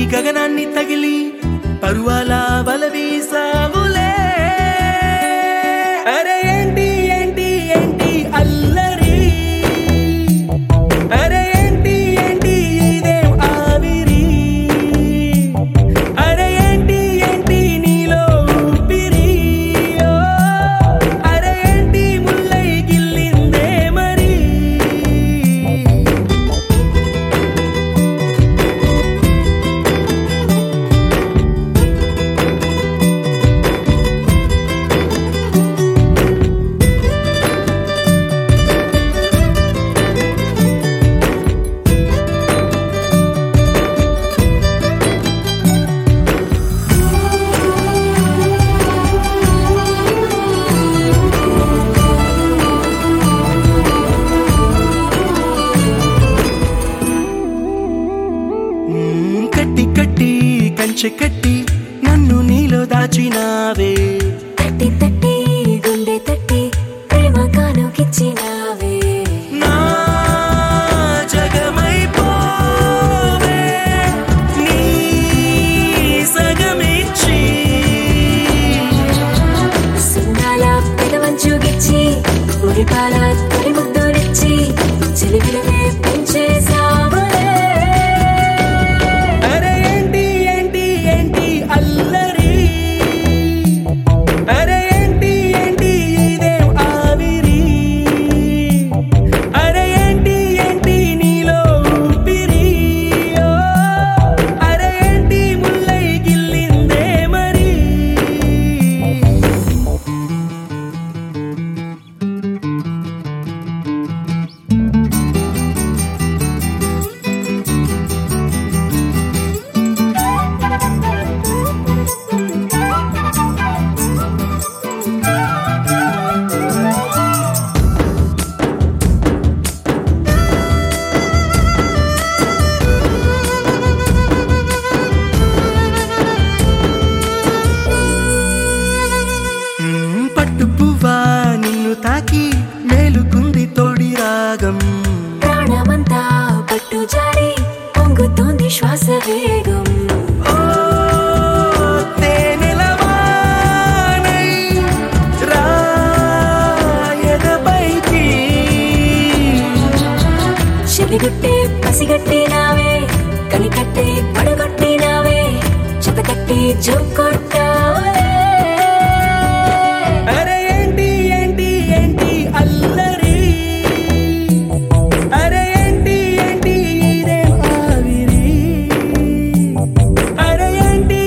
గగనాన్ని తగిలి పరువాల బలవీసావులే అరే ఏంటి ఏంటి ఏంటి అల్లరి అరే ఏంటి ఏంటి ఇదేం ఆవిరి అరే ఏంటి ఏంటి నీలో ఊపిరి ఓ, అరే ఏంటి ముల్లై గిల్లిందే మరి మ్మ్, కట్టి కట్టి కంచె కట్టి నన్ను నీలో దాచినావే తట్టి తట్టి గుండె తట్టి ప్రేమ కానుకిచ్చినావే నా జగమైపోవే నీ సగమిచ్చి సున్నాల పెదవంచు గిచ్చి ఉరిపాల తొలి ముద్దులిచ్చి చిలిపిలనే పెంచేసావులే అరే ఏంటి ఏంటి ఏంటి అల్లరి అరే ఏంటి ఏంటి ఇదేం ఆవిరి అరే ఏంటి ఏంటి నీలో ఊపిరి ఓ, అరే ఏంటి ముల్లై గిల్లిందే మరి మ్మ్, పట్టు పువ్వా నిన్ను తాకి మేలుకుంది తోడి రాగం ప్రాణమంతా పట్టు జారి పొంగుతోంది శ్వాస వేగం ఓ, తేనెలవానై రా ఎదపైకి. చెలిగుట్టే పసిగట్టినావే కనికట్టే పడగొట్టినావే చెతకట్టి జోకొట్టావే అరే ఏంటి ఏంటి ఏంటి అల్లరి అరే ఏంటి ఏంటి ఇదేం ఆవిరి అరే ఏంటి